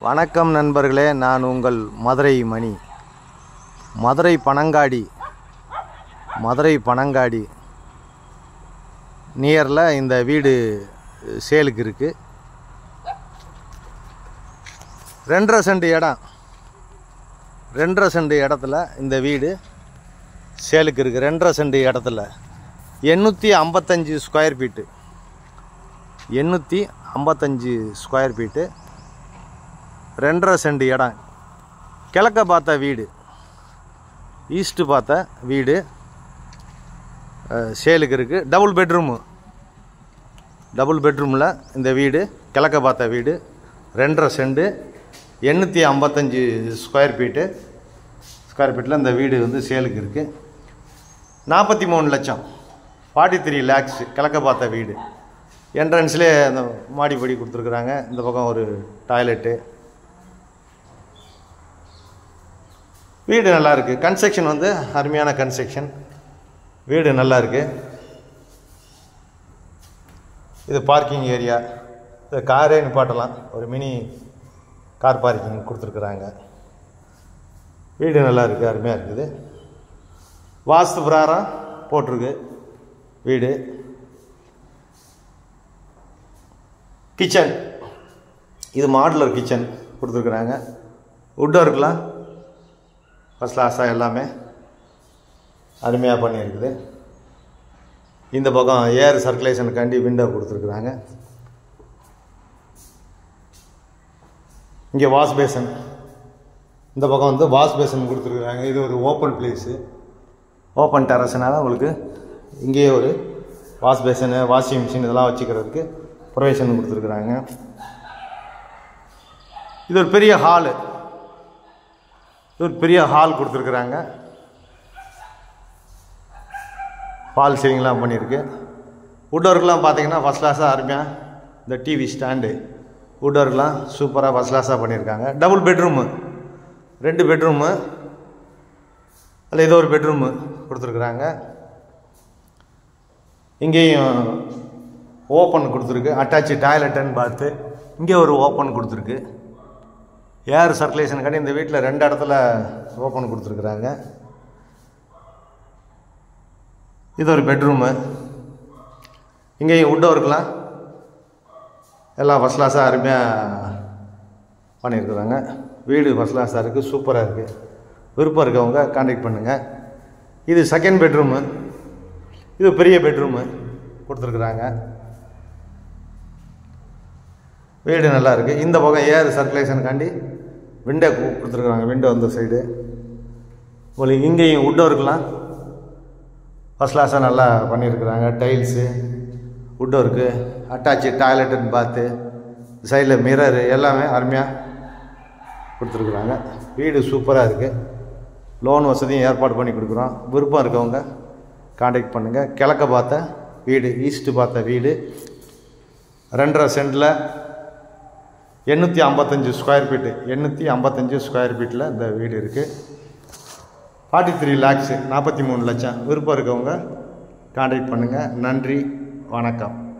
வணக்கம் நண்பர்களே நான் உங்கள் மதுரை மணி மதுரை பனங்காடி மதுரை பனங்காடி நியரில் இந்த வீடு சேலுக்கு இருக்குது ரெண்டரை சென்ட் இடம் ரெண்டரை சென்ட் இடத்துல இந்த வீடு சேலுக்கு இருக்குது ரெண்டரை சென்ட் இடத்துல எண்ணூற்றி ஐம்பத்தஞ்சு ஸ்கொயர் ஃபீட்டு எண்ணூற்றி ஐம்பத்தஞ்சு ஸ்கொயர் ஃபீட்டு ரெண்டரை சென்ட் இடம் கிழக்க பார்த்த வீடு ஈஸ்ட்டு பார்த்த வீடு அஹ், சேலுக்கு இருக்குது டபுள் பெட்ரூமு டபுள் பெட்ரூமில் இந்த வீடு கிழக்க பார்த்த வீடு ரெண்டரை சென்ட் எண்ணூற்றி ஐம்பத்தஞ்சு ஸ்கொயர் ஃபீட்டு ஸ்கொயர் ஃபீட்டில் இந்த வீடு வந்து சேலுக்கு இருக்குது நாற்பத்தி மூணு லட்சம் ஃபார்ட்டி த்ரீ லேக்ஸ் கிழக்க பார்த்த வீடு என்ட்ரன்ஸ்லேயே அந்த மாடிப்படி கொடுத்துருக்குறாங்க இந்த பக்கம் ஒரு டாய்லெட்டு வீடு நல்லா இருக்குது கன்ஸ்ட்ரக்ஷன் வந்து அருமையான கன்ஸ்ட்ரக்ஷன் வீடு நல்லா இருக்குது இது பார்க்கிங் ஏரியா இது காரே நிப்பாட்டலாம் ஒரு மினி கார் பார்க்கிங் கொடுத்துருக்குறாங்க வீடு நல்லா இருக்குது அருமையாக இருக்குது வாஸ்து பிரகாரம் போட்டிருக்கு வீடு கிச்சன் இது மாடுலர் கிச்சன் கொடுத்துருக்குறாங்க வுட் ஒர்க்லாம் ஃபஸ்ட் கிளாஸாக எல்லாமே அருமையாக பண்ணியிருக்குது இந்த பக்கம் ஏர் சர்க்குலேஷனுக்காண்டி விண்டோ கொடுத்துருக்குறாங்க இங்கே வாஷ் பேசன் இந்த பக்கம் வந்து வாஷ் பேசன் கொடுத்துருக்குறாங்க இது ஒரு ஓப்பன் பிளேஸு ஓப்பன் டெரஸ்னால உங்களுக்கு இங்கேயே ஒரு வாஷ் பேசனு வாஷிங் மிஷின் இதெல்லாம் வச்சுக்கிறதுக்கு ப்ரொவிஷன் கொடுத்துருக்குறாங்க இது ஒரு பெரிய ஹாலு இது ஒரு பெரிய ஹால் கொடுத்துருக்குறாங்க ஃபால் சீலிங்லாம் பண்ணியிருக்கு வுட் ஒர்க்லாம் பார்த்தீங்கன்னா ஃபஸ்ட் கிளாஸாக அருமையாக இந்த டிவி ஸ்டாண்டு வுட் ஒர்க்லாம் சூப்பராக ஃபஸ்ட் கிளாஸாக பண்ணியிருக்காங்க டபுள் பெட்ரூமு ரெண்டு பெட்ரூமு அதில் ஏதோ ஒரு பெட்ரூமு கொடுத்துருக்குறாங்க இங்கேயும் ஓப்பன் கொடுத்துருக்கு அட்டாச்சு டாய்லெட்டுன்னு பார்த்து இங்கே ஒரு ஓப்பன் கொடுத்துருக்கு ஏர் சர்க்குலேஷனுக்காண்டி இந்த வீட்டில் ரெண்டு இடத்துல ஓப்பன் கொடுத்துருக்குறாங்க இது ஒரு பெட்ரூமு இங்கேயும் வுட் ஒர்க்லாம் எல்லாம் ஃபஸ்ட் கிளாஸாக அருமையாக பண்ணியிருக்குறாங்க வீடு ஃபஸ்ட் கிளாஸாக இருக்குது சூப்பராக இருக்குது விருப்பம் இருக்கவங்க காண்டாக்ட் பண்ணுங்கள் இது செகண்ட் பெட்ரூமு இது பெரிய பெட்ரூமு கொடுத்துருக்குறாங்க வீடு நல்லா இருக்குது இந்த பக்கம் ஏர் சர்க்குலேஷனுக்காண்டி விண்டோ கொடுத்துருக்குறாங்க விண்டோ அந்த சைடு உங்களுக்கு இங்கேயும் வுட் ஒர்க்லாம் ஃபஸ்ட் கிளாஸாக நல்லா பண்ணியிருக்கிறாங்க டைல்ஸு வுட் ஒர்க்கு அட்டாச்சு டாய்லெட்டுன்னு பார்த்து சைடில் மிரரு எல்லாமே அருமையாக கொடுத்துருக்குறாங்க வீடு சூப்பராக இருக்குது லோன் வசதியும் ஏற்பாடு பண்ணி கொடுக்குறோம் விருப்பம் இருக்கவங்க காண்டாக்ட் பண்ணுங்கள் கிழக்க பார்த்த வீடு ஈஸ்ட்டு பார்த்த வீடு ரெண்டரை சென்டில் எண்ணூற்றி ஐம்பத்தஞ்சு ஸ்கொயர் ஃபீட்டு எண்ணூற்றி ஐம்பத்தஞ்சு ஸ்கொயர் ஃபீட்டில் இந்த வீடு இருக்குது ஃபார்ட்டி த்ரீ லேக்ஸு நாற்பத்தி மூணு லட்சம் விருப்பம் இருக்கவங்க காண்டாக்ட் பண்ணுங்கள் நன்றி வணக்கம்